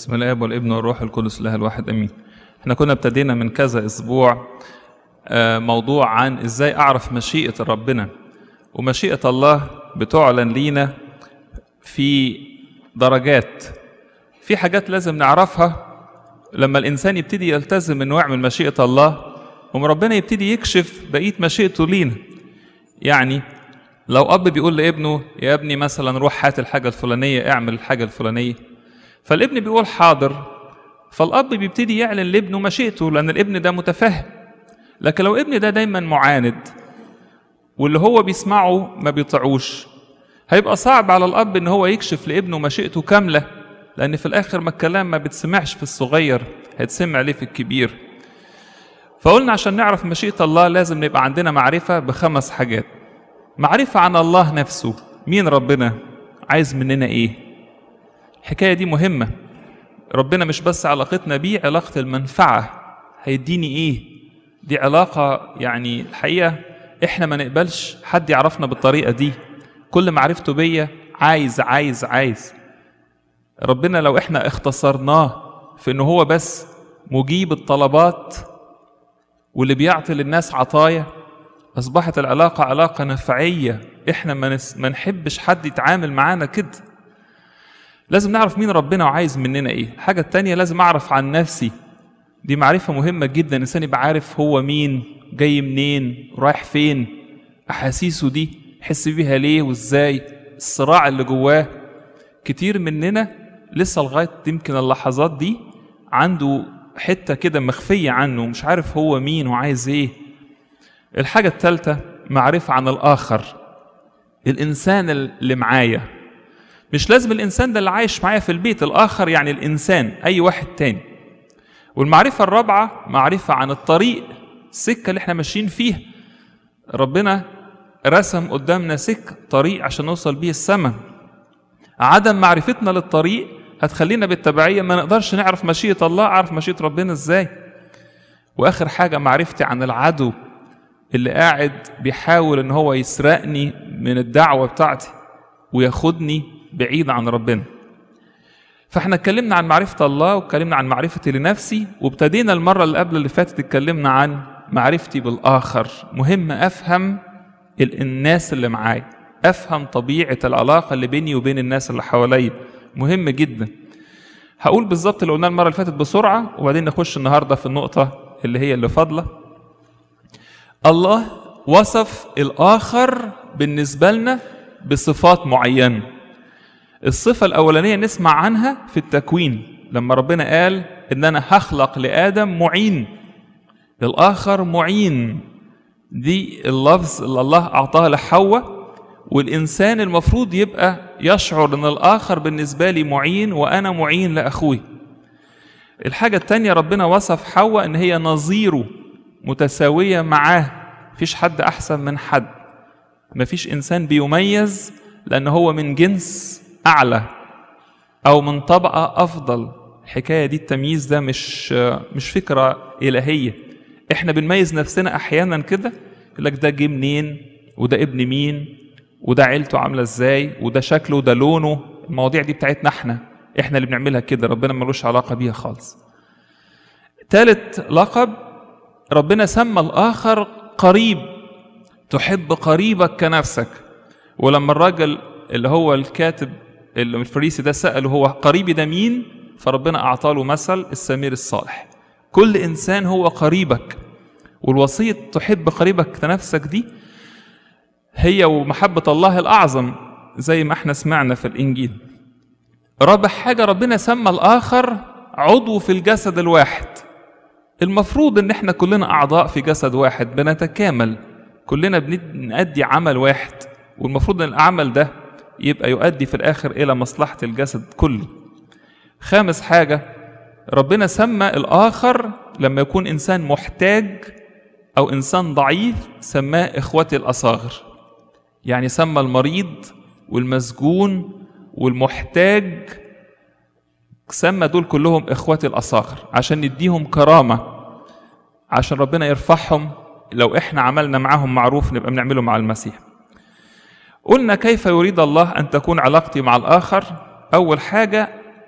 بسم الله والابن والروح القدس الله الواحد امين احنا كنا ابتدينا من كذا اسبوع آه، موضوع عن ازاي اعرف مشيئه ربنا ومشيئه الله بتعلن لينا في درجات في حاجات لازم نعرفها لما الانسان يبتدي يلتزم انه يعمل مشيئه الله وما ربنا يبتدي يكشف بقيه مشيئته لينا يعني لو اب بيقول لابنه يا ابني مثلا روح هات الحاجه الفلانيه اعمل الحاجه الفلانيه فالابن بيقول حاضر فالاب بيبتدي يعلن لابنه مشيئته لان الابن ده متفهم لكن لو ابن ده دايما معاند واللي هو بيسمعه ما بيطيعوش هيبقى صعب على الاب ان هو يكشف لابنه مشيئته كامله لان في الاخر ما الكلام ما بتسمعش في الصغير هيتسمع ليه في الكبير فقلنا عشان نعرف مشيئه الله لازم نبقى عندنا معرفه بخمس حاجات معرفه عن الله نفسه مين ربنا عايز مننا ايه الحكايه دي مهمه ربنا مش بس علاقتنا بيه علاقه المنفعه هيديني ايه دي علاقه يعني الحقيقه احنا ما نقبلش حد يعرفنا بالطريقه دي كل معرفته بيا عايز عايز عايز ربنا لو احنا اختصرناه في ان هو بس مجيب الطلبات واللي بيعطي للناس عطايا اصبحت العلاقه علاقه نفعيه احنا ما, نس... ما نحبش حد يتعامل معانا كده لازم نعرف مين ربنا وعايز مننا ايه الحاجه التانية لازم اعرف عن نفسي دي معرفه مهمه جدا الانسان يبقى عارف هو مين جاي منين رايح فين احاسيسه دي يحس بيها ليه وازاي الصراع اللي جواه كتير مننا لسه لغايه يمكن اللحظات دي عنده حته كده مخفيه عنه مش عارف هو مين وعايز ايه الحاجه الثالثه معرفه عن الاخر الانسان اللي معايا مش لازم الانسان ده اللي عايش معايا في البيت الاخر يعني الانسان اي واحد تاني والمعرفه الرابعه معرفه عن الطريق السكه اللي احنا ماشيين فيها ربنا رسم قدامنا سكه طريق عشان نوصل بيه السماء عدم معرفتنا للطريق هتخلينا بالتبعيه ما نقدرش نعرف مشيئه الله اعرف مشيئه ربنا ازاي واخر حاجه معرفتي عن العدو اللي قاعد بيحاول ان هو يسرقني من الدعوه بتاعتي وياخدني بعيد عن ربنا فاحنا اتكلمنا عن معرفة الله واتكلمنا عن معرفتي لنفسي وابتدينا المرة اللي قبل اللي فاتت اتكلمنا عن معرفتي بالآخر مهم أفهم الناس اللي معايا أفهم طبيعة العلاقة اللي بيني وبين الناس اللي حواليا مهم جدا هقول بالظبط اللي قلناه المرة اللي فاتت بسرعة وبعدين نخش النهاردة في النقطة اللي هي اللي فاضلة الله وصف الآخر بالنسبة لنا بصفات معينة الصفة الأولانية نسمع عنها في التكوين لما ربنا قال إن أنا هخلق لآدم معين الآخر معين دي اللفظ اللي الله أعطاها لحواء والإنسان المفروض يبقى يشعر إن الآخر بالنسبة لي معين وأنا معين لأخوي الحاجة التانية ربنا وصف حواء إن هي نظيره متساوية معاه مفيش حد أحسن من حد مفيش إنسان بيميز لأن هو من جنس أعلى أو من طبقة أفضل الحكاية دي التمييز ده مش مش فكرة إلهية إحنا بنميز نفسنا أحيانا كده يقول لك ده جه منين وده ابن مين وده عيلته عاملة إزاي وده شكله وده لونه المواضيع دي بتاعتنا إحنا إحنا اللي بنعملها كده ربنا ملوش علاقة بيها خالص تالت لقب ربنا سمى الآخر قريب تحب قريبك كنفسك ولما الراجل اللي هو الكاتب اللي الفريسي ده سأله هو قريبي ده مين فربنا أعطى له مثل السمير الصالح كل إنسان هو قريبك والوصية تحب قريبك كنفسك دي هي ومحبة الله الأعظم زي ما احنا سمعنا في الإنجيل رابع حاجة ربنا سمى الآخر عضو في الجسد الواحد المفروض ان احنا كلنا أعضاء في جسد واحد بنتكامل كلنا بنأدي عمل واحد والمفروض ان العمل ده يبقى يؤدي في الاخر الى مصلحه الجسد كله خامس حاجه ربنا سمى الاخر لما يكون انسان محتاج او انسان ضعيف سماه اخوتي الاصاغر يعني سمى المريض والمسجون والمحتاج سمى دول كلهم اخوتي الاصاغر عشان نديهم كرامه عشان ربنا يرفعهم لو احنا عملنا معاهم معروف نبقى بنعمله مع المسيح قلنا كيف يريد الله ان تكون علاقتي مع الاخر اول حاجه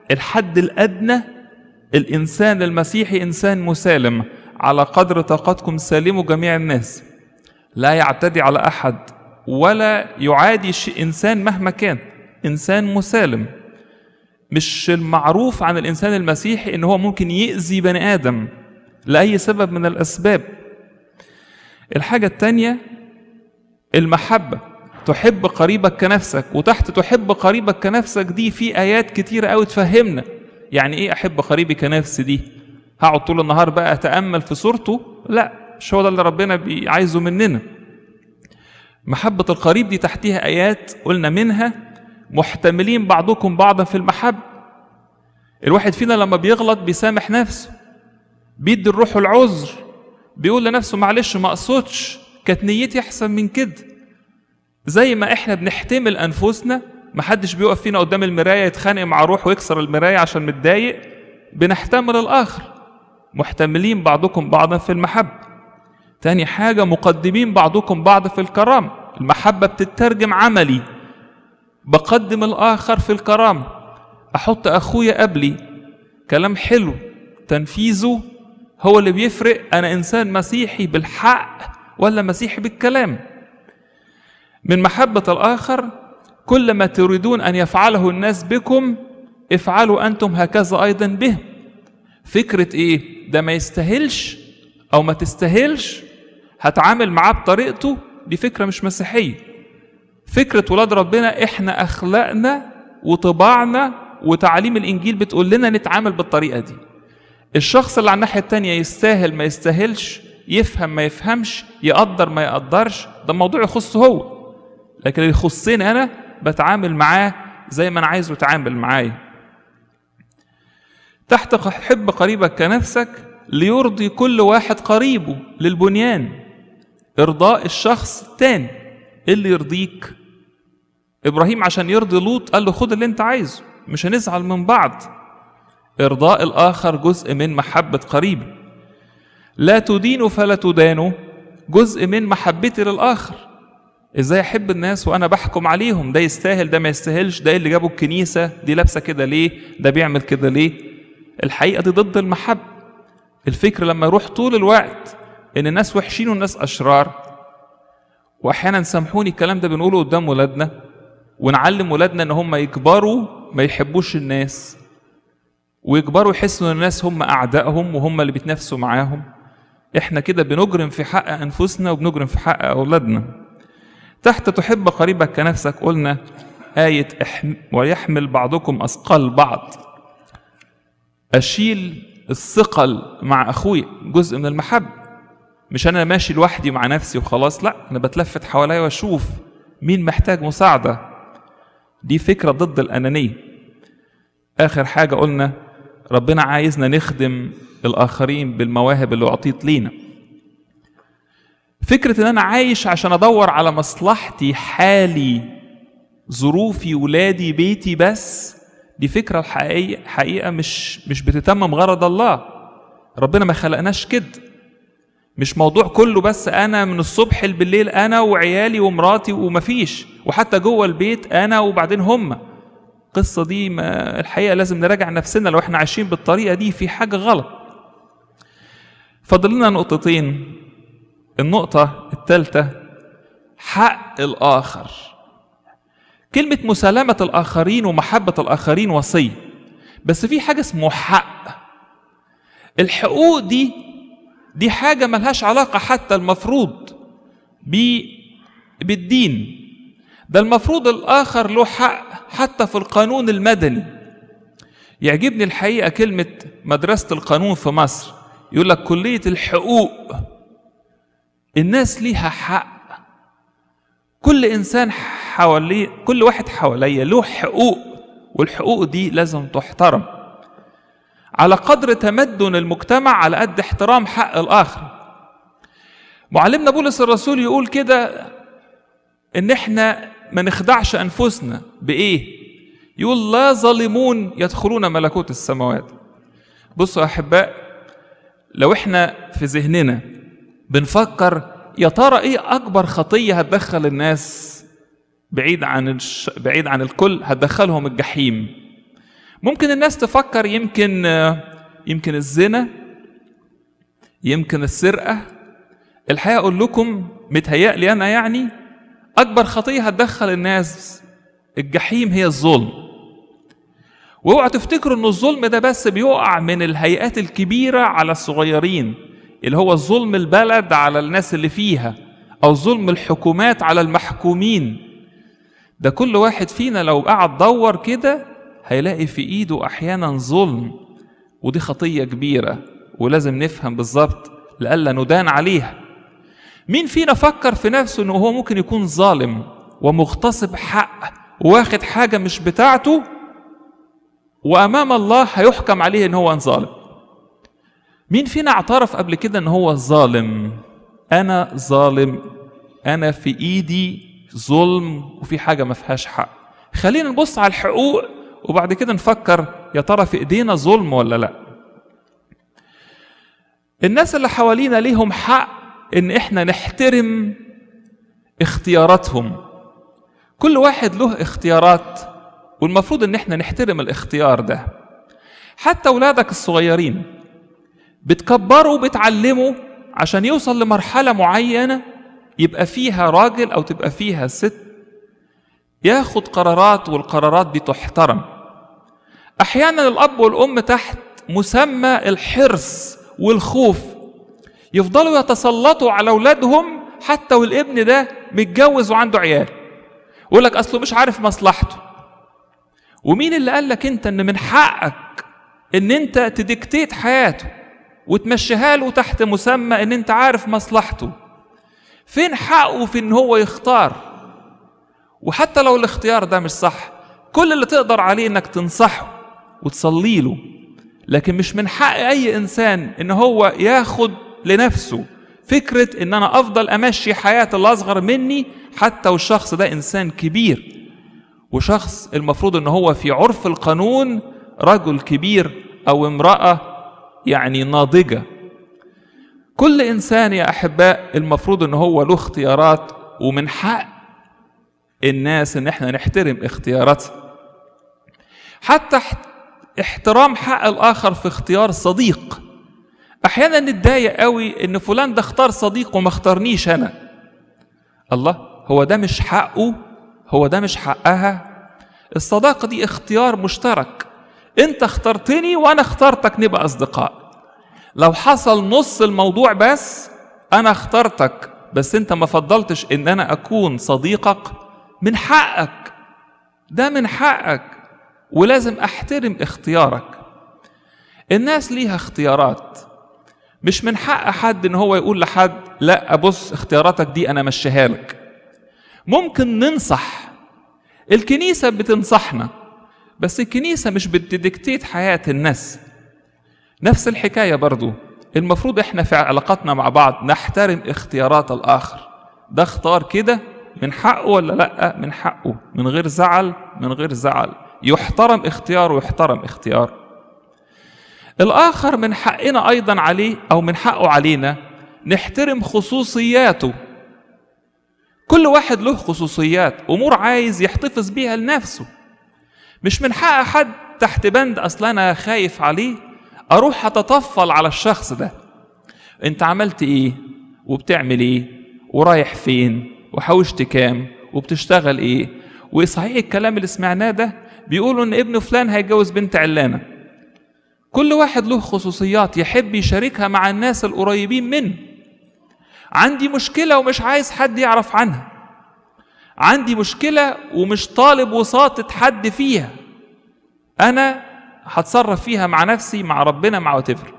الحد الأدنى الإنسان المسيحي إنسان مسالم على قدر طاقتكم سالموا جميع الناس لا يعتدي على أحد ولا يعادي إنسان مهما كان إنسان مسالم مش المعروف عن الإنسان المسيحي إن هو ممكن يأذي بني آدم لأي سبب من الأسباب الحاجة التانية المحبة تحب قريبك كنفسك وتحت تحب قريبك كنفسك دي في آيات كتيرة أوي تفهمنا يعني إيه أحب قريبي كنفسي دي هقعد طول النهار بقى أتأمل في صورته لا مش هو ده اللي ربنا عايزه مننا محبة القريب دي تحتها آيات قلنا منها محتملين بعضكم بعضا في المحبة الواحد فينا لما بيغلط بيسامح نفسه بيدي الروح العذر بيقول لنفسه معلش ما اقصدش كانت نيتي احسن من كده زي ما احنا بنحتمل انفسنا محدش بيقف فينا قدام المرايه يتخانق مع روح ويكسر المرايه عشان متضايق بنحتمل الاخر محتملين بعضكم بعضا في المحبه تاني حاجه مقدمين بعضكم بعض في الكرامه المحبه بتترجم عملي بقدم الاخر في الكرامه احط اخويا قبلي كلام حلو تنفيذه هو اللي بيفرق انا انسان مسيحي بالحق ولا مسيحي بالكلام من محبه الاخر كل ما تريدون ان يفعله الناس بكم افعلوا انتم هكذا ايضا بهم فكره ايه ده ما يستاهلش او ما تستاهلش هتعامل معاه بطريقته دي فكره مش مسيحيه فكره ولاد ربنا احنا اخلاقنا وطباعنا وتعاليم الانجيل بتقول لنا نتعامل بالطريقه دي الشخص اللي على الناحيه التانيه يستاهل ما يستاهلش يفهم ما يفهمش يقدر ما يقدرش ده موضوع يخصه هو لكن اللي يخصني انا بتعامل معاه زي ما انا عايزه يتعامل معايا تحت حب قريبك كنفسك ليرضي كل واحد قريبه للبنيان ارضاء الشخص التاني ايه اللي يرضيك ابراهيم عشان يرضي لوط قال له خد اللي انت عايزه مش هنزعل من بعض ارضاء الاخر جزء من محبه قريبي لا تدينوا فلا تدانوا جزء من محبتي للاخر ازاي احب الناس وانا بحكم عليهم ده يستاهل ده ما يستاهلش ده اللي جابه الكنيسه دي لابسه كده ليه ده بيعمل كده ليه الحقيقه دي ضد المحبه الفكر لما يروح طول الوقت ان الناس وحشين والناس اشرار واحيانا سامحوني الكلام ده بنقوله قدام ولادنا ونعلم ولادنا ان هم يكبروا ما يحبوش الناس ويكبروا يحسوا ان الناس هم اعدائهم وهم اللي بيتنافسوا معاهم احنا كده بنجرم في حق انفسنا وبنجرم في حق اولادنا تحت تحب قريبك كنفسك قلنا آية احم ويحمل بعضكم أثقال بعض أشيل الثقل مع أخويا جزء من المحبة مش أنا ماشي لوحدي مع نفسي وخلاص لا أنا بتلفت حواليا وأشوف مين محتاج مساعدة دي فكرة ضد الأنانية آخر حاجة قلنا ربنا عايزنا نخدم الآخرين بالمواهب اللي أعطيت لينا فكرة إن أنا عايش عشان أدور على مصلحتي حالي ظروفي ولادي بيتي بس دي فكرة الحقيقة حقيقة مش مش بتتمم غرض الله ربنا ما خلقناش كده مش موضوع كله بس أنا من الصبح بالليل أنا وعيالي ومراتي ومفيش وحتى جوه البيت أنا وبعدين هم القصة دي ما الحقيقة لازم نراجع نفسنا لو احنا عايشين بالطريقة دي في حاجة غلط فاضل لنا نقطتين النقطة الثالثة حق الآخر كلمة مسالمة الآخرين ومحبة الآخرين وصية بس في حاجة اسمه حق الحقوق دي دي حاجة ملهاش علاقة حتى المفروض بالدين ده المفروض الآخر له حق حتى في القانون المدني يعجبني الحقيقة كلمة مدرسة القانون في مصر يقول لك كلية الحقوق الناس ليها حق كل انسان حواليه كل واحد حواليا له حقوق والحقوق دي لازم تحترم على قدر تمدن المجتمع على قد احترام حق الاخر معلمنا بولس الرسول يقول كده ان احنا ما نخدعش انفسنا بايه يقول لا ظالمون يدخلون ملكوت السماوات بصوا يا احباء لو احنا في ذهننا بنفكر يا ترى ايه اكبر خطيه هتدخل الناس بعيد عن الش... بعيد عن الكل هتدخلهم الجحيم ممكن الناس تفكر يمكن يمكن الزنا يمكن السرقة الحقيقة أقول لكم متهيألي أنا يعني أكبر خطية هتدخل الناس الجحيم هي الظلم واوعوا تفتكروا ان الظلم ده بس بيقع من الهيئات الكبيرة على الصغيرين اللي هو ظلم البلد على الناس اللي فيها أو ظلم الحكومات على المحكومين ده كل واحد فينا لو قعد دور كده هيلاقي في ايده احيانا ظلم ودي خطيه كبيره ولازم نفهم بالظبط لئلا ندان عليها مين فينا فكر في نفسه انه هو ممكن يكون ظالم ومغتصب حق واخد حاجه مش بتاعته وامام الله هيحكم عليه ان هو ظالم مين فينا اعترف قبل كده ان هو ظالم انا ظالم انا في ايدي ظلم وفي حاجه ما فيهاش حق خلينا نبص على الحقوق وبعد كده نفكر يا ترى في ايدينا ظلم ولا لا الناس اللي حوالينا ليهم حق ان احنا نحترم اختياراتهم كل واحد له اختيارات والمفروض ان احنا نحترم الاختيار ده حتى اولادك الصغيرين بتكبروا وبتعلموا عشان يوصل لمرحله معينه يبقى فيها راجل او تبقى فيها ست ياخد قرارات والقرارات دي تحترم احيانا الاب والام تحت مسمى الحرص والخوف يفضلوا يتسلطوا على اولادهم حتى والابن ده متجوز وعنده عيال يقول لك اصله مش عارف مصلحته ومين اللي قال لك انت ان من حقك ان انت تدكتيت حياته وتمشيها له تحت مسمى ان انت عارف مصلحته فين حقه في ان هو يختار وحتى لو الاختيار ده مش صح كل اللي تقدر عليه انك تنصحه وتصلي له لكن مش من حق اي انسان ان هو ياخد لنفسه فكرة ان انا افضل امشي حياة اللي اصغر مني حتى والشخص ده انسان كبير وشخص المفروض ان هو في عرف القانون رجل كبير او امرأة يعني ناضجة كل انسان يا احباء المفروض ان هو له اختيارات ومن حق الناس ان احنا نحترم اختياراتها حتى احترام حق الاخر في اختيار صديق احيانا نتضايق قوي ان فلان ده اختار صديق وما اختارنيش انا الله هو ده مش حقه هو ده مش حقها الصداقه دي اختيار مشترك انت اخترتني وانا اخترتك نبقى اصدقاء لو حصل نص الموضوع بس انا اخترتك بس انت ما فضلتش ان انا اكون صديقك من حقك ده من حقك ولازم احترم اختيارك الناس ليها اختيارات مش من حق حد ان هو يقول لحد لا بص اختياراتك دي انا مشيها لك ممكن ننصح الكنيسة بتنصحنا بس الكنيسة مش بتدكتيت حياة الناس نفس الحكاية برضو المفروض احنا في علاقاتنا مع بعض نحترم اختيارات الآخر ده اختار كده من حقه ولا لا من حقه من غير زعل من غير زعل يحترم اختياره ويحترم اختيار الآخر من حقنا أيضا عليه أو من حقه علينا نحترم خصوصياته كل واحد له خصوصيات أمور عايز يحتفظ بيها لنفسه مش من حق حد تحت بند أصل أنا خايف عليه أروح أتطفل على الشخص ده أنت عملت إيه وبتعمل إيه ورايح فين وحوشت كام وبتشتغل إيه وصحيح الكلام اللي سمعناه ده بيقولوا إن ابن فلان هيتجوز بنت علانة كل واحد له خصوصيات يحب يشاركها مع الناس القريبين منه عندي مشكلة ومش عايز حد يعرف عنها عندي مشكلة ومش طالب وساطة حد فيها أنا هتصرف فيها مع نفسي مع ربنا مع وتفر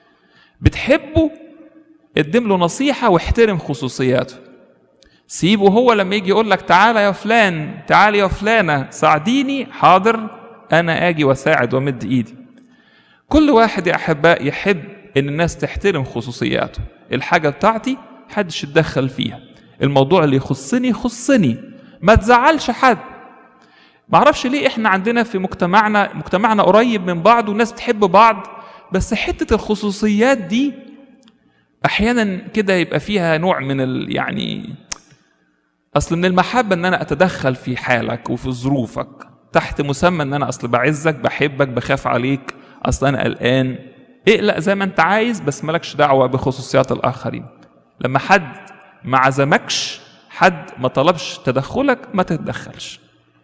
بتحبه ادم له نصيحة واحترم خصوصياته سيبه هو لما يجي يقول لك تعالى يا فلان تعالى يا فلانة ساعديني حاضر أنا آجي وأساعد وأمد إيدي كل واحد يا أحباء يحب إن الناس تحترم خصوصياته الحاجة بتاعتي محدش يتدخل فيها الموضوع اللي يخصني يخصني ما تزعلش حد معرفش ليه احنا عندنا في مجتمعنا مجتمعنا قريب من بعض والناس بتحب بعض بس حتة الخصوصيات دي احيانا كده يبقى فيها نوع من ال يعني اصل من المحبة ان انا اتدخل في حالك وفي ظروفك تحت مسمى ان انا اصل بعزك بحبك بخاف عليك اصل انا قلقان اقلق زي ما انت عايز بس مالكش دعوه بخصوصيات الاخرين لما حد ما عزمكش حد ما طلبش تدخلك ما تتدخلش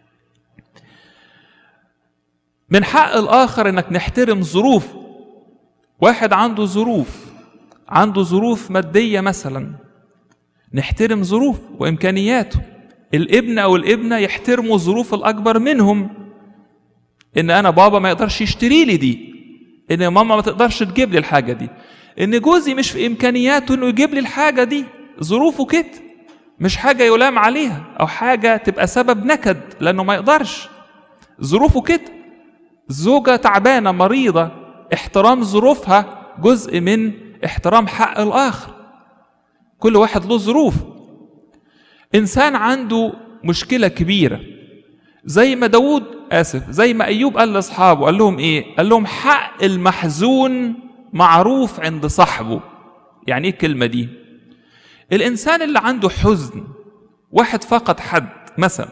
من حق الاخر انك نحترم ظروفه واحد عنده ظروف عنده ظروف ماديه مثلا نحترم ظروفه وامكانياته الابن او الابنه يحترموا الظروف الاكبر منهم ان انا بابا ما يقدرش يشتري لي دي ان ماما ما تقدرش تجيب لي الحاجه دي ان جوزي مش في امكانياته انه يجيب لي الحاجه دي ظروفه كده مش حاجه يلام عليها او حاجه تبقى سبب نكد لانه ما يقدرش ظروفه كده زوجه تعبانه مريضه احترام ظروفها جزء من احترام حق الاخر كل واحد له ظروف انسان عنده مشكله كبيره زي ما داود اسف زي ما ايوب قال لاصحابه قال لهم ايه قال لهم حق المحزون معروف عند صاحبه يعني ايه الكلمه دي الانسان اللي عنده حزن واحد فقد حد مثلا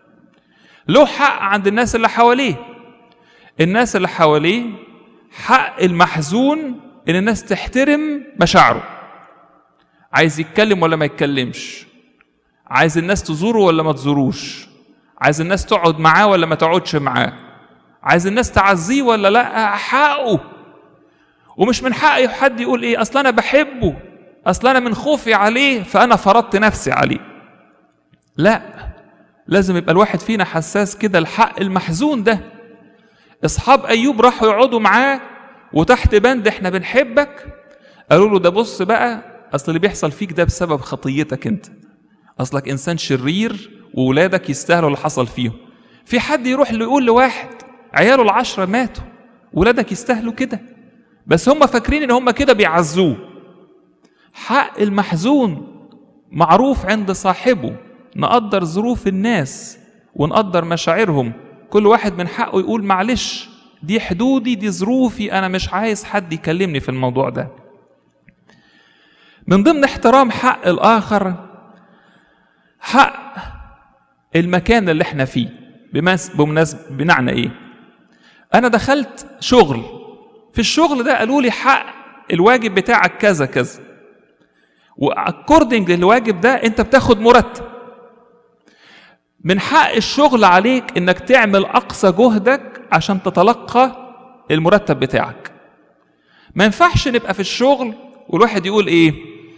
له حق عند الناس اللي حواليه الناس اللي حواليه حق المحزون ان الناس تحترم مشاعره عايز يتكلم ولا ما يتكلمش عايز الناس تزوره ولا ما تزوروش عايز الناس تقعد معاه ولا ما تقعدش معاه عايز الناس تعزيه ولا لا حقه ومش من حق حد يقول ايه اصل انا بحبه اصل انا من خوفي عليه فانا فرضت نفسي عليه لا لازم يبقى الواحد فينا حساس كده الحق المحزون ده اصحاب ايوب راحوا يقعدوا معاه وتحت بند احنا بنحبك قالوا له ده بص بقى اصل اللي بيحصل فيك ده بسبب خطيتك انت اصلك انسان شرير وولادك يستاهلوا اللي حصل فيهم في حد يروح اللي يقول لواحد عياله العشرة ماتوا ولادك يستاهلوا كده بس هم فاكرين ان هم كده بيعزوه حق المحزون معروف عند صاحبه نقدر ظروف الناس ونقدر مشاعرهم كل واحد من حقه يقول معلش دي حدودي دي ظروفي انا مش عايز حد يكلمني في الموضوع ده من ضمن احترام حق الاخر حق المكان اللي احنا فيه بمناسبة بمعنى ايه انا دخلت شغل في الشغل ده قالوا لي حق الواجب بتاعك كذا كذا واكوردنج للواجب ده انت بتاخد مرتب من حق الشغل عليك انك تعمل اقصى جهدك عشان تتلقى المرتب بتاعك ما ينفعش نبقى في الشغل والواحد يقول ايه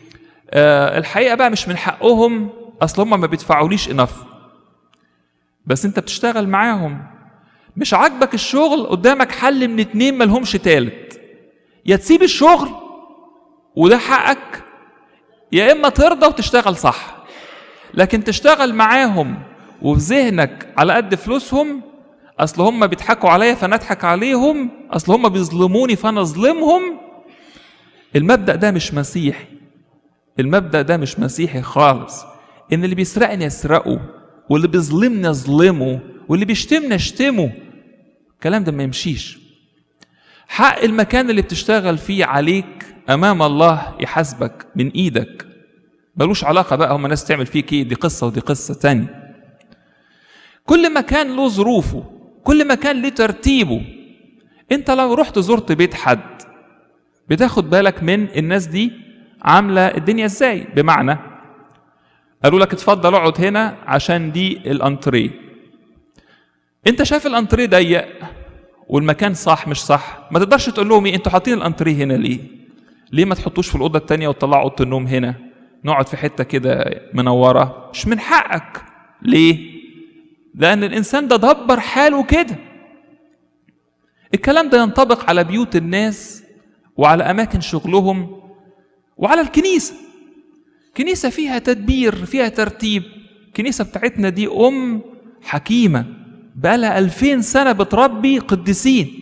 آه الحقيقه بقى مش من حقهم اصل هم ما بيدفعوليش انف بس انت بتشتغل معاهم مش عاجبك الشغل قدامك حل من اتنين ملهمش تالت يا تسيب الشغل وده حقك يا اما ترضى وتشتغل صح لكن تشتغل معاهم وفي ذهنك على قد فلوسهم اصل هم بيضحكوا عليا فانا اضحك عليهم اصل هم بيظلموني فانا اظلمهم المبدا ده مش مسيحي المبدا ده مش مسيحي خالص ان اللي بيسرقني اسرقه واللي بيظلمني اظلمه واللي بيشتمني اشتمه الكلام ده ما يمشيش حق المكان اللي بتشتغل فيه عليك امام الله يحاسبك من ايدك ملوش علاقه بقى هم ناس تعمل فيك ايه دي قصه ودي قصه تانية كل مكان له ظروفه كل مكان له ترتيبه انت لو رحت زرت بيت حد بتاخد بالك من الناس دي عامله الدنيا ازاي بمعنى قالوا لك اتفضل اقعد هنا عشان دي الانتريه انت شايف الانتريه ضيق والمكان صح مش صح ما تقدرش تقول لهم ايه انتوا حاطين الانتريه هنا ليه ليه ما تحطوش في الاوضه التانية وتطلعوا اوضه النوم هنا نقعد في حته كده منوره مش من حقك ليه لان الانسان ده دبر حاله كده الكلام ده ينطبق على بيوت الناس وعلى اماكن شغلهم وعلى الكنيسه كنيسه فيها تدبير فيها ترتيب الكنيسه بتاعتنا دي ام حكيمه بقالها ألفين سنه بتربي قديسين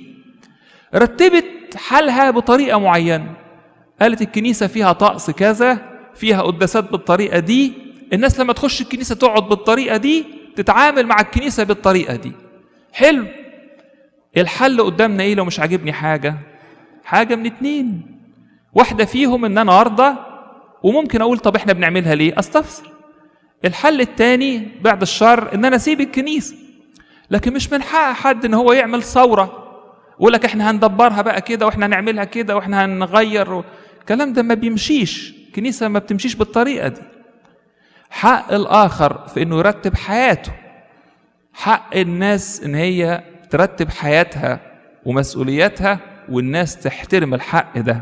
رتبت حالها بطريقه معينه قالت الكنيسه فيها طقس كذا فيها قداسات بالطريقه دي الناس لما تخش الكنيسه تقعد بالطريقه دي تتعامل مع الكنيسه بالطريقه دي حلو الحل قدامنا ايه لو مش عاجبني حاجه حاجه من اتنين واحده فيهم ان انا ارضى وممكن اقول طب احنا بنعملها ليه استفسر الحل التاني بعد الشر ان انا اسيب الكنيسه لكن مش من حق حد ان هو يعمل ثوره يقول لك احنا هندبرها بقى كده واحنا هنعملها كده واحنا هنغير الكلام ده ما بيمشيش الكنيسه ما بتمشيش بالطريقه دي حق الاخر في انه يرتب حياته حق الناس ان هي ترتب حياتها ومسؤولياتها والناس تحترم الحق ده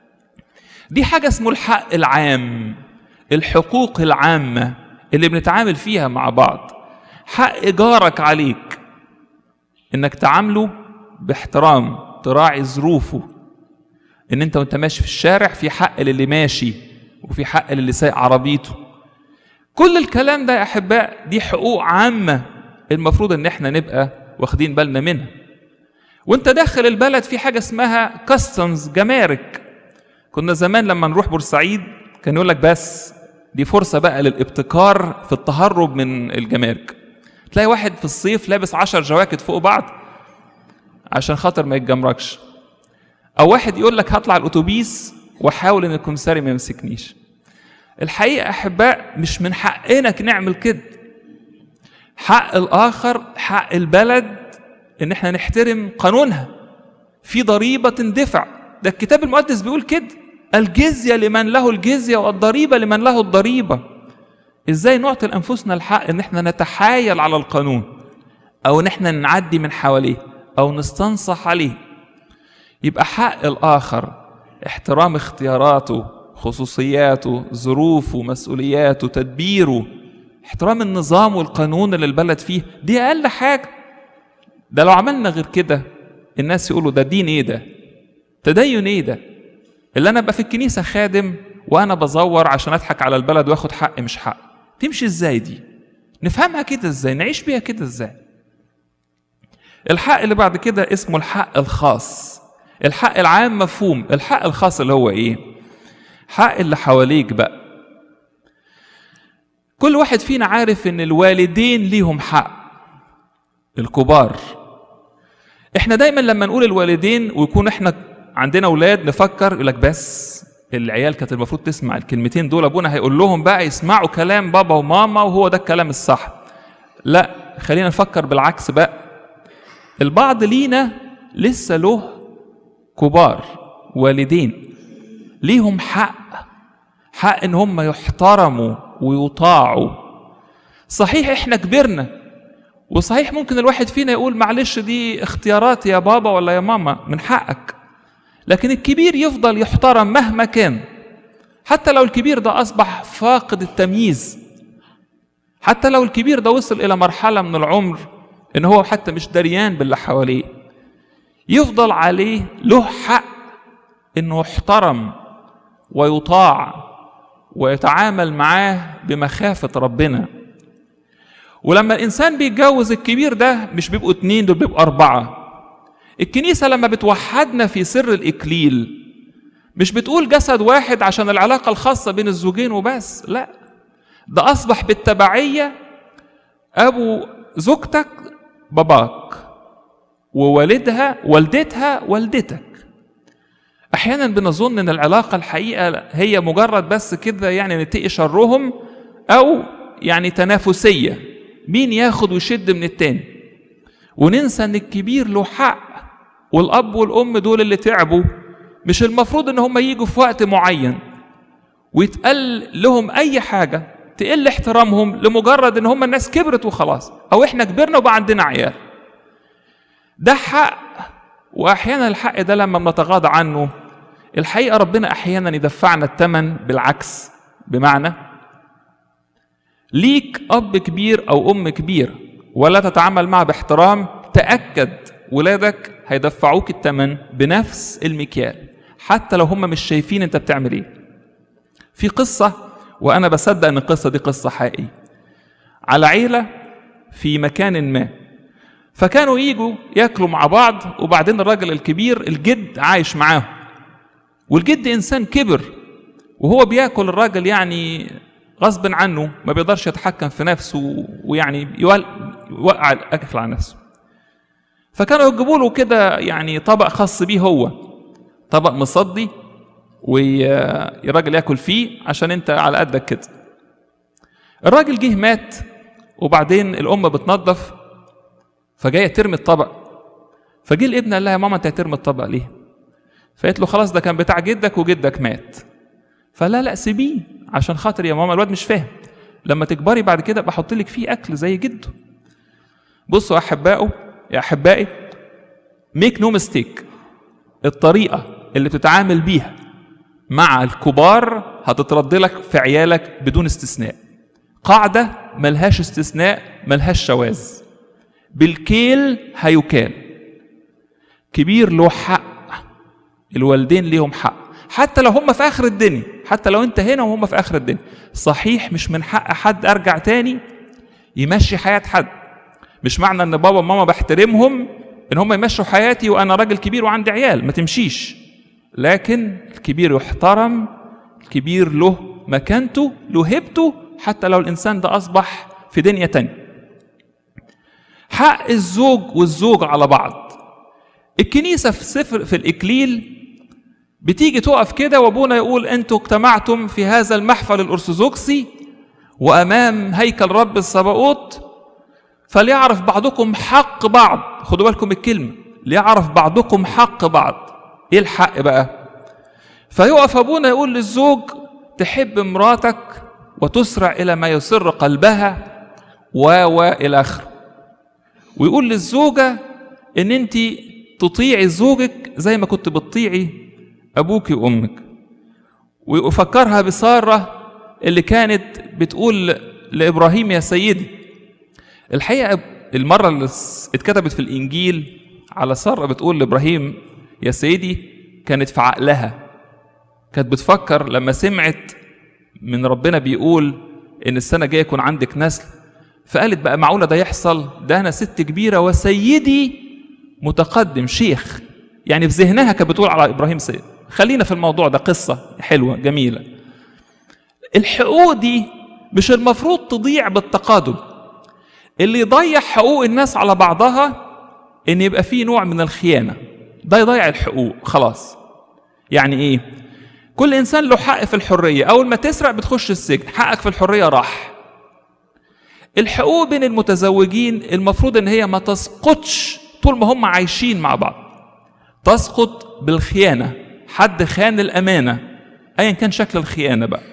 دي حاجه اسمه الحق العام الحقوق العامه اللي بنتعامل فيها مع بعض حق جارك عليك انك تعامله باحترام تراعي ظروفه ان انت وانت ماشي في الشارع في حق للي ماشي وفي حق للي سايق عربيته كل الكلام ده يا احباء دي حقوق عامه المفروض ان احنا نبقى واخدين بالنا منها وانت داخل البلد في حاجه اسمها كاستمز جمارك كنا زمان لما نروح بورسعيد كان يقول لك بس دي فرصه بقى للابتكار في التهرب من الجمارك تلاقي واحد في الصيف لابس عشر جواكت فوق بعض عشان خاطر ما يتجمركش او واحد يقول لك هطلع الاتوبيس واحاول ان الكمساري ما يمسكنيش الحقيقه احباء مش من حقنا نعمل كده حق الاخر حق البلد ان احنا نحترم قانونها في ضريبه تندفع ده الكتاب المقدس بيقول كده الجزيه لمن له الجزيه والضريبه لمن له الضريبه ازاي نعطي لانفسنا الحق ان احنا نتحايل على القانون او ان احنا نعدي من حواليه او نستنصح عليه يبقى حق الاخر احترام اختياراته خصوصياته ظروفه مسؤولياته تدبيره احترام النظام والقانون اللي البلد فيه دي اقل حاجه ده لو عملنا غير كده الناس يقولوا ده دين ايه ده تدين ايه ده اللي انا ابقى في الكنيسه خادم وانا بزور عشان اضحك على البلد واخد حق مش حق تمشي ازاي دي نفهمها كده ازاي نعيش بيها كده ازاي الحق اللي بعد كده اسمه الحق الخاص الحق العام مفهوم الحق الخاص اللي هو ايه حق اللي حواليك بقى كل واحد فينا عارف ان الوالدين ليهم حق الكبار احنا دايما لما نقول الوالدين ويكون احنا عندنا اولاد نفكر يقول لك بس العيال كانت المفروض تسمع الكلمتين دول ابونا هيقول لهم بقى يسمعوا كلام بابا وماما وهو ده الكلام الصح لا خلينا نفكر بالعكس بقى البعض لينا لسه له كبار والدين ليهم حق حق ان هم يحترموا ويطاعوا صحيح احنا كبرنا وصحيح ممكن الواحد فينا يقول معلش دي اختيارات يا بابا ولا يا ماما من حقك لكن الكبير يفضل يحترم مهما كان حتى لو الكبير ده اصبح فاقد التمييز حتى لو الكبير ده وصل الى مرحله من العمر ان هو حتى مش دريان باللي حواليه يفضل عليه له حق انه يحترم ويطاع ويتعامل معاه بمخافه ربنا ولما الانسان بيتجوز الكبير ده مش بيبقوا اتنين دول بيبقوا اربعه الكنيسه لما بتوحدنا في سر الاكليل مش بتقول جسد واحد عشان العلاقه الخاصه بين الزوجين وبس لا ده اصبح بالتبعيه ابو زوجتك باباك ووالدها والدتها والدتك احيانا بنظن ان العلاقه الحقيقه هي مجرد بس كده يعني نتقي شرهم او يعني تنافسيه مين ياخد ويشد من التاني وننسى ان الكبير له حق والاب والام دول اللي تعبوا مش المفروض ان هم يجوا في وقت معين ويتقال لهم اي حاجه تقل احترامهم لمجرد ان هم الناس كبرت وخلاص او احنا كبرنا وبقى عندنا عيال ده حق واحيانا الحق ده لما بنتغاضى عنه الحقيقه ربنا احيانا يدفعنا الثمن بالعكس بمعنى ليك اب كبير او ام كبير ولا تتعامل معه باحترام تاكد ولادك هيدفعوك الثمن بنفس المكيال حتى لو هم مش شايفين انت بتعمل ايه في قصه وانا بصدق ان القصه دي قصه حقيقيه على عيله في مكان ما فكانوا يجوا ياكلوا مع بعض وبعدين الراجل الكبير الجد عايش معاهم والجد انسان كبر وهو بياكل الراجل يعني غصب عنه ما بيقدرش يتحكم في نفسه ويعني يوقع الاكل على نفسه فكانوا يجيبوا له كده يعني طبق خاص بيه هو طبق مصدي والراجل ياكل فيه عشان انت على قدك كده الراجل جه مات وبعدين الام بتنظف فجايه ترمي الطبق فجه الابن قال لها يا ماما انت هترمي الطبق ليه فقالت له خلاص ده كان بتاع جدك وجدك مات فلا لا سيبيه عشان خاطر يا ماما الواد مش فاهم لما تكبري بعد كده بحط لك فيه اكل زي جده بصوا يا احبائه يا احبائي ميك نو ميستيك الطريقه اللي بتتعامل بيها مع الكبار هتترد لك في عيالك بدون استثناء قاعده ملهاش استثناء ملهاش شواذ بالكيل هيكال كبير له حق الوالدين ليهم حق حتى لو هم في اخر الدنيا حتى لو انت هنا وهم في اخر الدنيا صحيح مش من حق حد ارجع تاني يمشي حياه حد مش معنى ان بابا وماما بحترمهم ان هم يمشوا حياتي وانا راجل كبير وعندي عيال ما تمشيش لكن الكبير يحترم الكبير له مكانته له هيبته حتى لو الانسان ده اصبح في دنيا تانية حق الزوج والزوج على بعض الكنيسه في سفر في الاكليل بتيجي تقف كده وابونا يقول انتوا اجتمعتم في هذا المحفل الارثوذكسي وامام هيكل رب الصباؤوت فليعرف بعضكم حق بعض خدوا بالكم الكلمه ليعرف بعضكم حق بعض ايه الحق بقى فيقف ابونا يقول للزوج تحب مراتك وتسرع الى ما يسر قلبها و و الى اخره ويقول للزوجه ان انت تطيعي زوجك زي ما كنت بتطيعي ابوك وامك ويفكرها بساره اللي كانت بتقول لابراهيم يا سيدي الحقيقه المره اللي اتكتبت في الانجيل على ساره بتقول لابراهيم يا سيدي كانت في عقلها كانت بتفكر لما سمعت من ربنا بيقول ان السنه الجايه يكون عندك نسل فقالت بقى معقوله ده يحصل ده انا ست كبيره وسيدي متقدم شيخ يعني في ذهنها كانت بتقول على ابراهيم سيد خلينا في الموضوع ده قصه حلوه جميله الحقوق دي مش المفروض تضيع بالتقادم اللي يضيع حقوق الناس على بعضها ان يبقى فيه نوع من الخيانه ده يضيع الحقوق خلاص يعني ايه كل انسان له حق في الحريه اول ما تسرق بتخش السجن حقك في الحريه راح الحقوق بين المتزوجين المفروض ان هي ما تسقطش طول ما هم عايشين مع بعض تسقط بالخيانه حد خان الامانه ايا كان شكل الخيانه بقى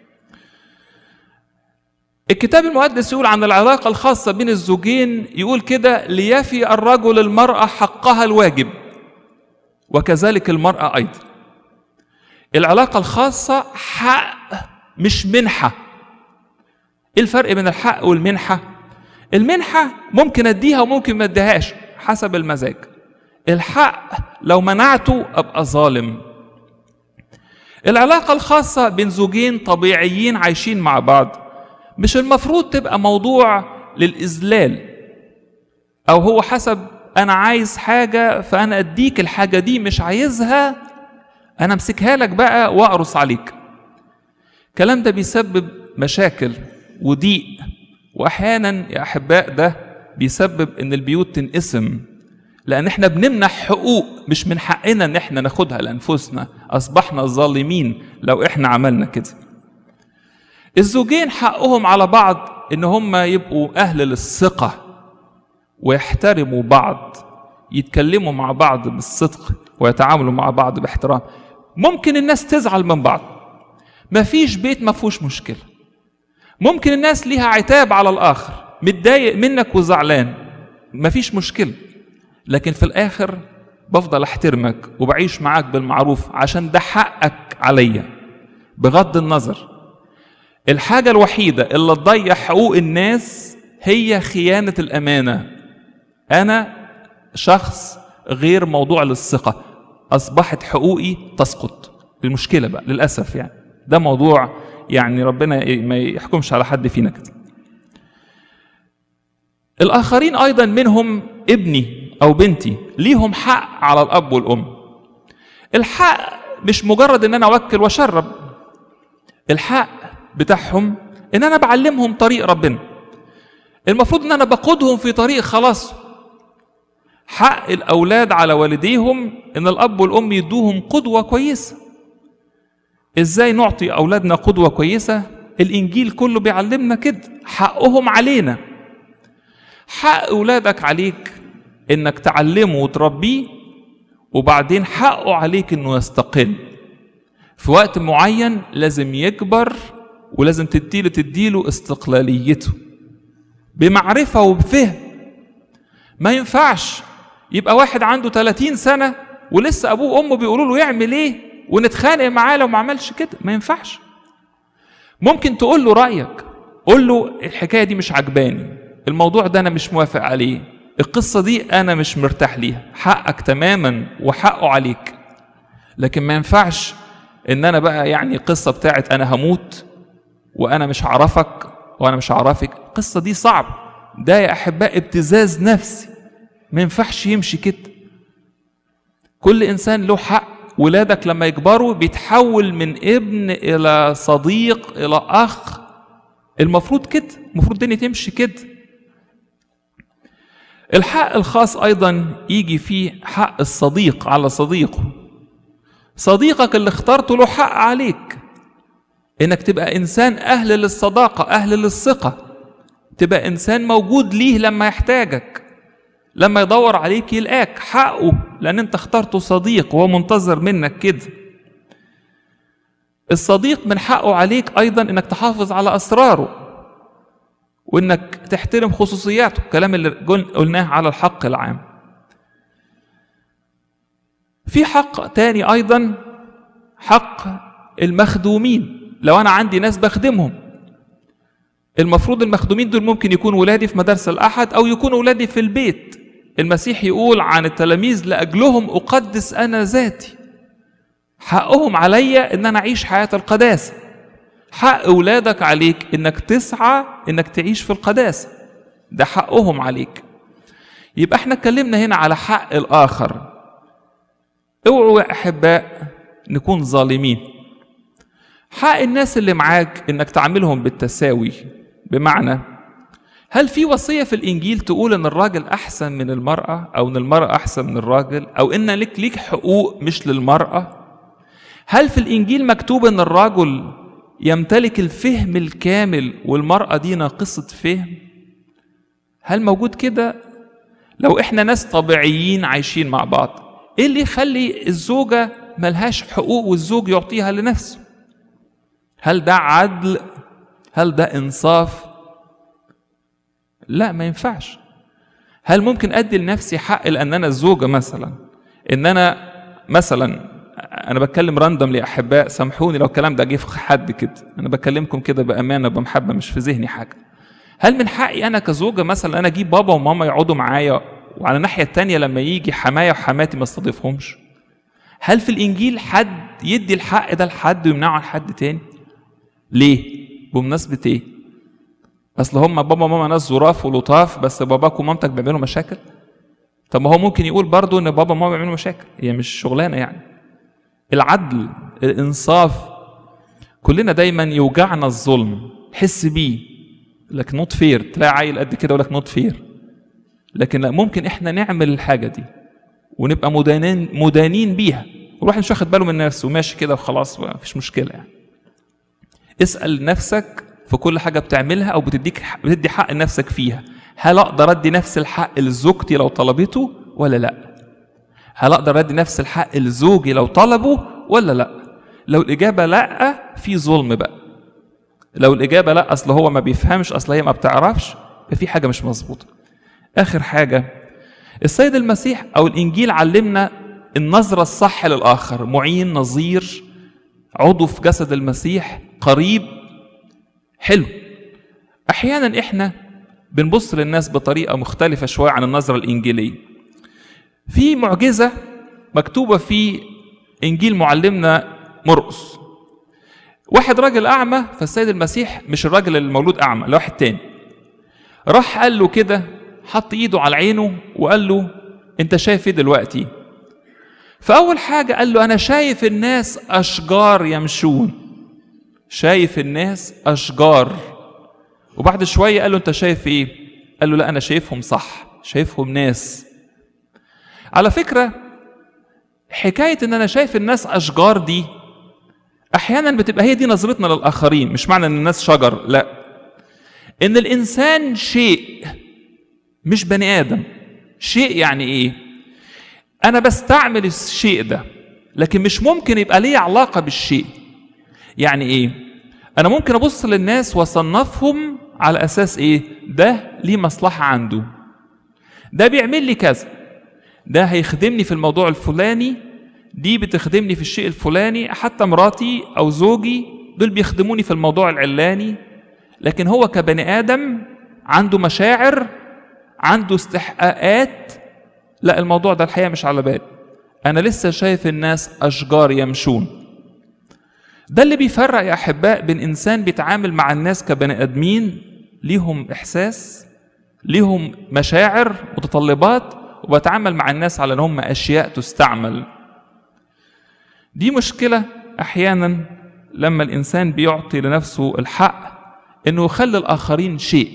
الكتاب المقدس يقول عن العلاقة الخاصة بين الزوجين يقول كده ليفي الرجل المرأة حقها الواجب وكذلك المرأة أيضا العلاقة الخاصة حق مش منحة ايه الفرق بين الحق والمنحة المنحة ممكن اديها وممكن ما اديهاش حسب المزاج الحق لو منعته ابقى ظالم العلاقة الخاصة بين زوجين طبيعيين عايشين مع بعض مش المفروض تبقى موضوع للإذلال أو هو حسب أنا عايز حاجة فأنا أديك الحاجة دي مش عايزها أنا أمسكها لك بقى وأقرص عليك الكلام ده بيسبب مشاكل وضيق وأحيانا يا أحباء ده بيسبب إن البيوت تنقسم لأن إحنا بنمنح حقوق مش من حقنا إن إحنا ناخدها لأنفسنا أصبحنا ظالمين لو إحنا عملنا كده الزوجين حقهم على بعض ان هم يبقوا اهل للثقه ويحترموا بعض يتكلموا مع بعض بالصدق ويتعاملوا مع بعض باحترام ممكن الناس تزعل من بعض مفيش بيت ما فيهوش مشكله ممكن الناس ليها عتاب على الاخر متضايق منك وزعلان مفيش مشكله لكن في الاخر بفضل احترمك وبعيش معاك بالمعروف عشان ده حقك عليا بغض النظر الحاجة الوحيدة اللي تضيع حقوق الناس هي خيانة الأمانة أنا شخص غير موضوع للثقة أصبحت حقوقي تسقط المشكلة بقى للأسف يعني ده موضوع يعني ربنا ما يحكمش على حد فينا كده الآخرين أيضا منهم ابني أو بنتي ليهم حق على الأب والأم الحق مش مجرد إن أنا أوكل وأشرب الحق بتاعهم ان انا بعلمهم طريق ربنا المفروض ان انا بقودهم في طريق خلاص حق الاولاد على والديهم ان الاب والام يدوهم قدوه كويسه ازاي نعطي اولادنا قدوه كويسه الانجيل كله بيعلمنا كده حقهم علينا حق اولادك عليك انك تعلمه وتربيه وبعدين حقه عليك انه يستقل في وقت معين لازم يكبر ولازم تديله تديله استقلاليته بمعرفة وبفهم ما ينفعش يبقى واحد عنده 30 سنة ولسه أبوه وأمه بيقولوا له يعمل إيه ونتخانق معاه لو ما عملش كده ما ينفعش ممكن تقول له رأيك قول له الحكاية دي مش عجباني الموضوع ده أنا مش موافق عليه القصة دي أنا مش مرتاح ليها حقك تماما وحقه عليك لكن ما ينفعش إن أنا بقى يعني قصة بتاعت أنا هموت وأنا مش هعرفك وأنا مش هعرفك القصة دي صعب ده يا أحباء ابتزاز نفسي ما ينفعش يمشي كده كل إنسان له حق ولادك لما يكبروا بيتحول من ابن إلى صديق إلى أخ المفروض كده المفروض الدنيا تمشي كده الحق الخاص ايضا يجي فيه حق الصديق على صديقه صديقك اللي اخترته له حق عليك انك تبقى انسان اهل للصداقه اهل للثقه تبقى انسان موجود ليه لما يحتاجك لما يدور عليك يلقاك حقه لان انت اخترته صديق وهو منتظر منك كده الصديق من حقه عليك ايضا انك تحافظ على اسراره وانك تحترم خصوصياته الكلام اللي قلناه على الحق العام في حق تاني ايضا حق المخدومين لو انا عندي ناس بخدمهم المفروض المخدومين دول ممكن يكونوا ولادي في مدارس الاحد او يكونوا ولادي في البيت المسيح يقول عن التلاميذ لاجلهم اقدس انا ذاتي حقهم عليا ان انا اعيش حياه القداسه حق اولادك عليك انك تسعى انك تعيش في القداسه ده حقهم عليك يبقى احنا اتكلمنا هنا على حق الاخر اوعوا يا احباء نكون ظالمين حق الناس اللي معاك انك تعاملهم بالتساوي بمعنى هل في وصيه في الانجيل تقول ان الراجل احسن من المراه او ان المراه احسن من الراجل او ان لك ليك حقوق مش للمراه هل في الانجيل مكتوب ان الرجل يمتلك الفهم الكامل والمرأة دي ناقصة فهم هل موجود كده لو احنا ناس طبيعيين عايشين مع بعض ايه اللي يخلي الزوجة ملهاش حقوق والزوج يعطيها لنفسه هل ده عدل هل ده انصاف لا ما ينفعش هل ممكن ادي لنفسي حق لان انا الزوجه مثلا ان انا مثلا انا بتكلم راندوم لاحباء سامحوني لو الكلام ده جه في حد كده انا بكلمكم كده بامانه بمحبه مش في ذهني حاجه هل من حقي انا كزوجه مثلا انا اجيب بابا وماما يقعدوا معايا وعلى الناحيه التانية لما يجي حمايا وحماتي ما استضيفهمش هل في الانجيل حد يدي الحق ده لحد ويمنعه عن حد تاني ليه بمناسبه ايه اصل هم بابا وماما ناس ظراف ولطاف بس باباك ومامتك بيعملوا مشاكل طب ما هو ممكن يقول برضه ان بابا وماما بيعملوا مشاكل هي مش شغلانه يعني العدل الانصاف كلنا دايما يوجعنا الظلم حس بيه لك نوت فير تلاقي عيل قد كده يقول لك نوت فير لكن لا ممكن احنا نعمل الحاجه دي ونبقى مدانين مدانين بيها والواحد مش واخد باله من نفسه وماشي كده وخلاص مفيش مشكله يعني اسال نفسك في كل حاجه بتعملها او بتديك بتدي حق لنفسك فيها هل اقدر ادي نفس الحق لزوجتي لو طلبته ولا لا هل اقدر ادي نفس الحق لزوجي لو طلبه ولا لا لو الاجابه لا في ظلم بقى لو الاجابه لا اصل هو ما بيفهمش اصل هي ما بتعرفش في حاجه مش مظبوطه اخر حاجه السيد المسيح او الانجيل علمنا النظره الصح للاخر معين نظير عضو في جسد المسيح قريب حلو احيانا احنا بنبص للناس بطريقه مختلفه شويه عن النظره الانجيليه في معجزه مكتوبه في انجيل معلمنا مرقس واحد راجل اعمى فالسيد المسيح مش الراجل المولود اعمى لواحد تاني راح قال له كده حط ايده على عينه وقال له انت شايف ايه دلوقتي فاول حاجه قال له انا شايف الناس اشجار يمشون شايف الناس اشجار وبعد شويه قال له انت شايف ايه قال له لا انا شايفهم صح شايفهم ناس على فكره حكايه ان انا شايف الناس اشجار دي احيانا بتبقى هي دي نظرتنا للاخرين مش معنى ان الناس شجر لا ان الانسان شيء مش بني ادم شيء يعني ايه انا بستعمل الشيء ده لكن مش ممكن يبقى ليه علاقه بالشيء يعني ايه انا ممكن ابص للناس واصنفهم على اساس ايه ده ليه مصلحه عنده ده بيعمل لي كذا ده هيخدمني في الموضوع الفلاني دي بتخدمني في الشيء الفلاني حتى مراتي او زوجي دول بيخدموني في الموضوع العلاني لكن هو كبني ادم عنده مشاعر عنده استحقاقات لا الموضوع ده الحقيقه مش على بالي انا لسه شايف الناس اشجار يمشون ده اللي بيفرق يا احباء بين انسان بيتعامل مع الناس كبني ادمين ليهم احساس ليهم مشاعر متطلبات وبتعامل مع الناس على ان هم اشياء تستعمل دي مشكله احيانا لما الانسان بيعطي لنفسه الحق انه يخلي الاخرين شيء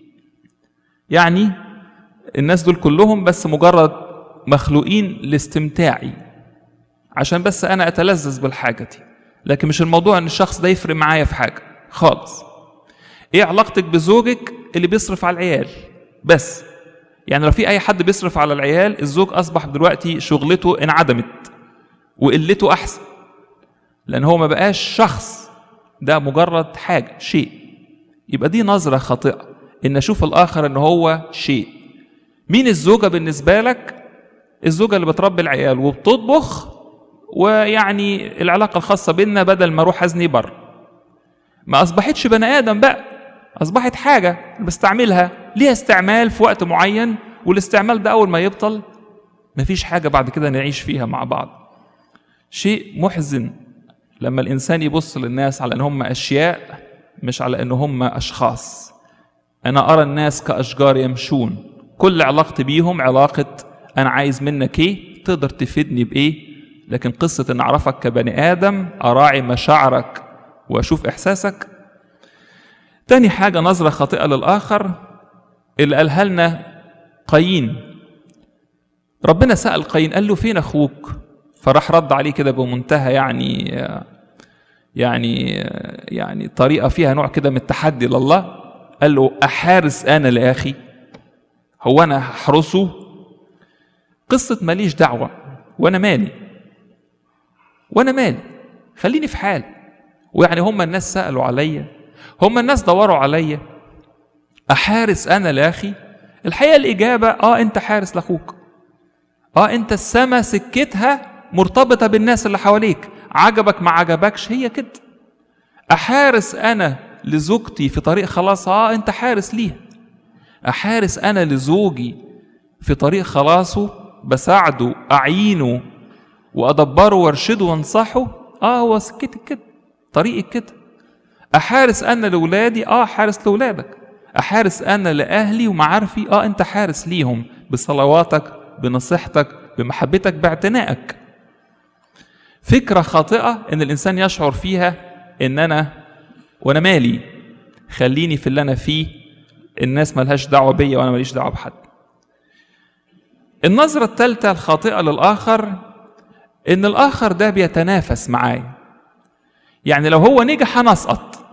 يعني الناس دول كلهم بس مجرد مخلوقين لاستمتاعي عشان بس انا اتلذذ بالحاجه دي لكن مش الموضوع ان الشخص ده يفرق معايا في حاجه خالص ايه علاقتك بزوجك اللي بيصرف على العيال بس يعني لو في اي حد بيصرف على العيال الزوج اصبح دلوقتي شغلته انعدمت وقلته احسن لان هو ما بقاش شخص ده مجرد حاجه شيء يبقى دي نظره خاطئه ان اشوف الاخر ان هو شيء مين الزوجه بالنسبه لك الزوجه اللي بتربي العيال وبتطبخ ويعني العلاقه الخاصه بينا بدل ما اروح ازني بره ما اصبحتش بني ادم بقى اصبحت حاجه بستعملها ليها استعمال في وقت معين والاستعمال ده اول ما يبطل مفيش حاجه بعد كده نعيش فيها مع بعض شيء محزن لما الانسان يبص للناس على ان هم اشياء مش على ان هم اشخاص انا ارى الناس كاشجار يمشون كل علاقتي بيهم علاقه انا عايز منك ايه تقدر تفيدني بايه لكن قصه ان اعرفك كبني ادم اراعي مشاعرك واشوف احساسك تاني حاجه نظره خاطئه للاخر اللي قالها لنا قايين ربنا سال قايين قال له فين اخوك فراح رد عليه كده بمنتهى يعني يعني يعني طريقه فيها نوع كده من التحدي لله قال له احارس انا لاخي هو انا هحرسه قصه ماليش دعوه وانا مالي وانا مالي خليني في حالي ويعني هم الناس سالوا عليا هم الناس دوروا عليا احارس انا لاخي الحقيقه الاجابه اه انت حارس لاخوك اه انت السما سكتها مرتبطه بالناس اللي حواليك عجبك ما عجبكش هي كده احارس انا لزوجتي في طريق خلاص اه انت حارس ليها احارس انا لزوجي في طريق خلاصه بساعده اعينه وادبره وارشده وانصحه اه هو سكتك كده طريقك كده احارس انا لاولادي اه حارس لاولادك احارس انا لاهلي ومعارفي اه انت حارس ليهم بصلواتك بنصيحتك بمحبتك باعتنائك فكرة خاطئة إن الإنسان يشعر فيها إن أنا وأنا مالي خليني في اللي أنا فيه الناس ملهاش دعوة بيا وأنا ماليش دعوة بحد. النظرة الثالثة الخاطئة للآخر إن الآخر ده بيتنافس معايا. يعني لو هو نجح أنا أسقط.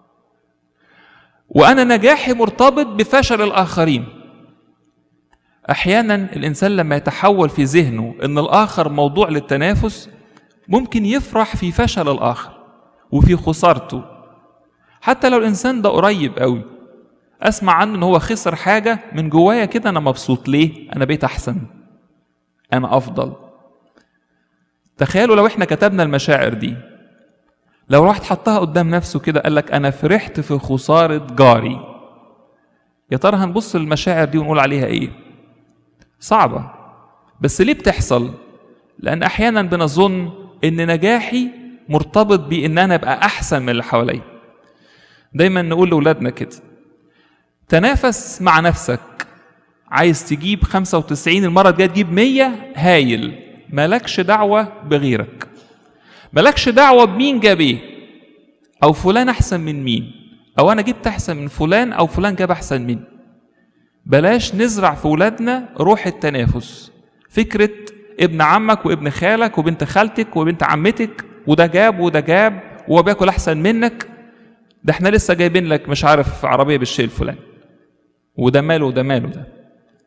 وأنا نجاحي مرتبط بفشل الآخرين. أحيانا الإنسان لما يتحول في ذهنه إن الآخر موضوع للتنافس ممكن يفرح في فشل الآخر وفي خسارته حتى لو الإنسان ده قريب قوي أسمع عنه إن هو خسر حاجة من جوايا كده أنا مبسوط ليه؟ أنا بقيت أحسن أنا أفضل تخيلوا لو إحنا كتبنا المشاعر دي لو واحد حطها قدام نفسه كده قال لك أنا فرحت في خسارة جاري يا ترى هنبص للمشاعر دي ونقول عليها إيه؟ صعبة بس ليه بتحصل؟ لأن أحيانا بنظن ان نجاحي مرتبط بان انا ابقى احسن من اللي حواليا دايما نقول لاولادنا كده تنافس مع نفسك عايز تجيب 95 المره الجايه تجيب 100 هايل مالكش دعوه بغيرك مالكش دعوه بمين جاب ايه او فلان احسن من مين او انا جبت احسن من فلان او فلان جاب احسن مني بلاش نزرع في ولادنا روح التنافس فكره ابن عمك وابن خالك وبنت خالتك وبنت عمتك وده جاب وده جاب وهو بياكل احسن منك ده احنا لسه جايبين لك مش عارف عربيه بالشيء الفلاني وده ماله وده ماله ده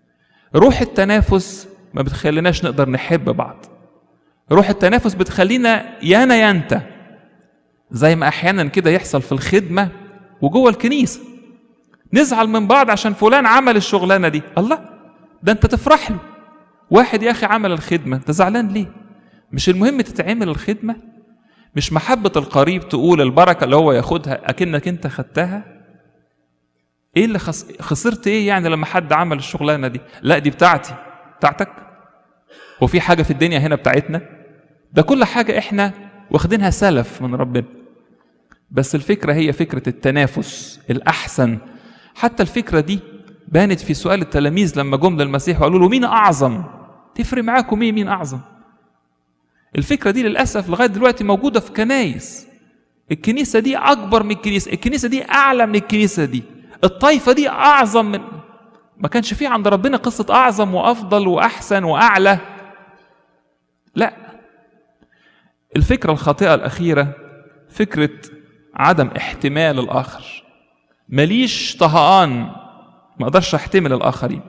روح التنافس ما بتخليناش نقدر نحب بعض روح التنافس بتخلينا يانا يا انت زي ما احيانا كده يحصل في الخدمه وجوه الكنيسه نزعل من بعض عشان فلان عمل الشغلانه دي الله ده انت تفرح له واحد يا اخي عمل الخدمه انت زعلان ليه مش المهم تتعمل الخدمه مش محبه القريب تقول البركه اللي هو ياخدها اكنك انت خدتها ايه اللي خس... خسرت ايه يعني لما حد عمل الشغلانه دي لا دي بتاعتي بتاعتك وفي حاجه في الدنيا هنا بتاعتنا ده كل حاجه احنا واخدينها سلف من ربنا بس الفكره هي فكره التنافس الاحسن حتى الفكره دي بانت في سؤال التلاميذ لما جم للمسيح وقالوا له مين اعظم تفرق معاكم ايه مين اعظم الفكره دي للاسف لغايه دلوقتي موجوده في كنايس الكنيسه دي اكبر من الكنيسه الكنيسه دي اعلى من الكنيسه دي الطائفه دي اعظم من ما كانش في عند ربنا قصه اعظم وافضل واحسن واعلى لا الفكره الخاطئه الاخيره فكره عدم احتمال الاخر ماليش طهقان ما اقدرش احتمل الاخرين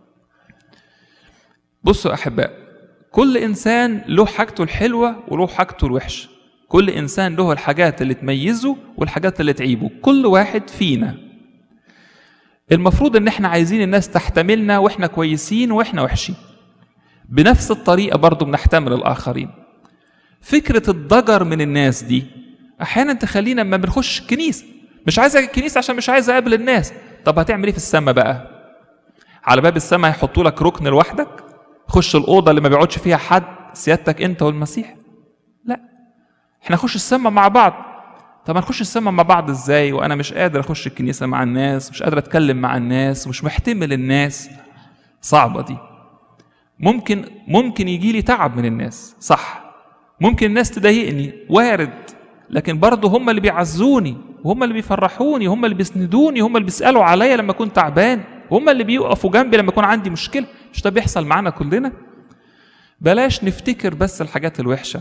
بصوا يا احباء كل انسان له حاجته الحلوه وله حاجته الوحشه كل انسان له الحاجات اللي تميزه والحاجات اللي تعيبه كل واحد فينا المفروض ان احنا عايزين الناس تحتملنا واحنا كويسين واحنا وحشين بنفس الطريقه برضو بنحتمل الاخرين فكره الضجر من الناس دي احيانا تخلينا لما بنخش كنيسه مش عايز اجي الكنيسه عشان مش عايز اقابل الناس طب هتعمل ايه في السماء بقى على باب السماء هيحطوا لك ركن لوحدك خش الاوضه اللي ما بيقعدش فيها حد سيادتك انت والمسيح لا احنا نخش السماء مع بعض طب هنخش السماء مع بعض ازاي وانا مش قادر اخش الكنيسه مع الناس مش قادر اتكلم مع الناس مش محتمل الناس صعبه دي ممكن ممكن يجي لي تعب من الناس صح ممكن الناس تضايقني وارد لكن برضه هم اللي بيعزوني وهم اللي بيفرحوني هم اللي بيسندوني هم اللي بيسالوا عليا لما اكون تعبان هم اللي بيقفوا جنبي لما يكون عندي مشكله مش ده بيحصل معانا كلنا بلاش نفتكر بس الحاجات الوحشه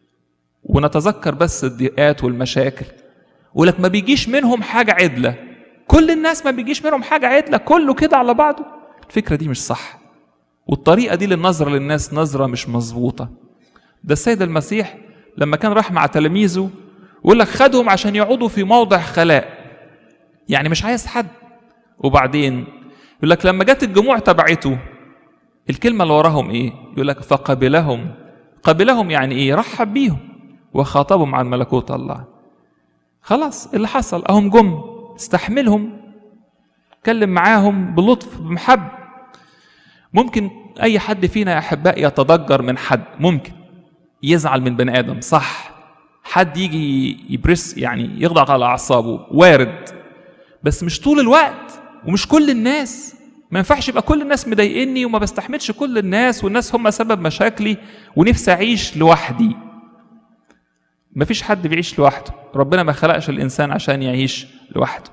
ونتذكر بس الضيقات والمشاكل ولك ما بيجيش منهم حاجه عدله كل الناس ما بيجيش منهم حاجه عدله كله كده على بعضه الفكره دي مش صح والطريقه دي للنظره للناس نظره مش مظبوطه ده السيد المسيح لما كان راح مع تلاميذه يقول لك خدهم عشان يقعدوا في موضع خلاء يعني مش عايز حد وبعدين يقول لك لما جت الجموع تبعته الكلمه اللي وراهم ايه يقول لك فقبلهم قبلهم يعني ايه رحب بيهم وخاطبهم عن ملكوت الله خلاص اللي حصل اهم جم استحملهم اتكلم معاهم بلطف بمحب ممكن اي حد فينا يا احباء يتضجر من حد ممكن يزعل من بني ادم صح حد يجي يبرس يعني يخضع على اعصابه وارد بس مش طول الوقت ومش كل الناس ما ينفعش يبقى كل الناس مضايقني وما بستحملش كل الناس والناس هم سبب مشاكلي ونفسي اعيش لوحدي ما فيش حد بيعيش لوحده ربنا ما خلقش الانسان عشان يعيش لوحده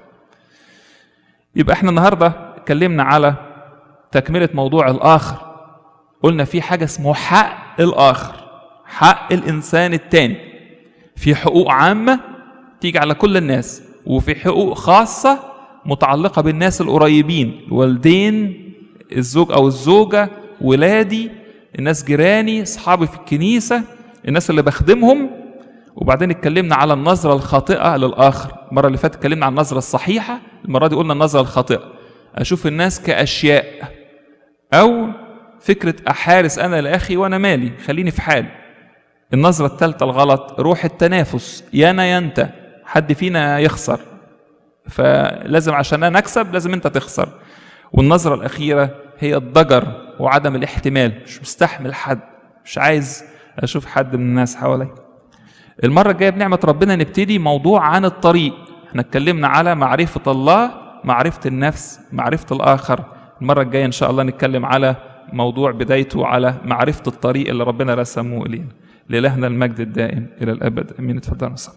يبقى احنا النهارده اتكلمنا على تكمله موضوع الاخر قلنا في حاجه اسمه حق الاخر حق الانسان التاني في حقوق عامه تيجي على كل الناس وفي حقوق خاصه متعلقه بالناس القريبين الوالدين الزوج او الزوجه ولادي الناس جيراني اصحابي في الكنيسه الناس اللي بخدمهم وبعدين اتكلمنا على النظرة الخاطئة للآخر المرة اللي فاتت اتكلمنا عن النظرة الصحيحة المرة دي قلنا النظرة الخاطئة أشوف الناس كأشياء أو فكرة أحارس أنا لأخي وأنا مالي خليني في حالي النظرة الثالثة الغلط روح التنافس يا أنا يا أنت حد فينا يخسر فلازم عشان أنا أكسب لازم أنت تخسر والنظرة الأخيرة هي الضجر وعدم الاحتمال مش مستحمل حد مش عايز أشوف حد من الناس حواليا المرة الجاية بنعمة ربنا نبتدي موضوع عن الطريق احنا اتكلمنا على معرفة الله معرفة النفس معرفة الآخر المرة الجاية إن شاء الله نتكلم على موضوع بدايته على معرفة الطريق اللي ربنا رسمه إلينا لإلهنا المجد الدائم إلى الأبد أمين اتفضلوا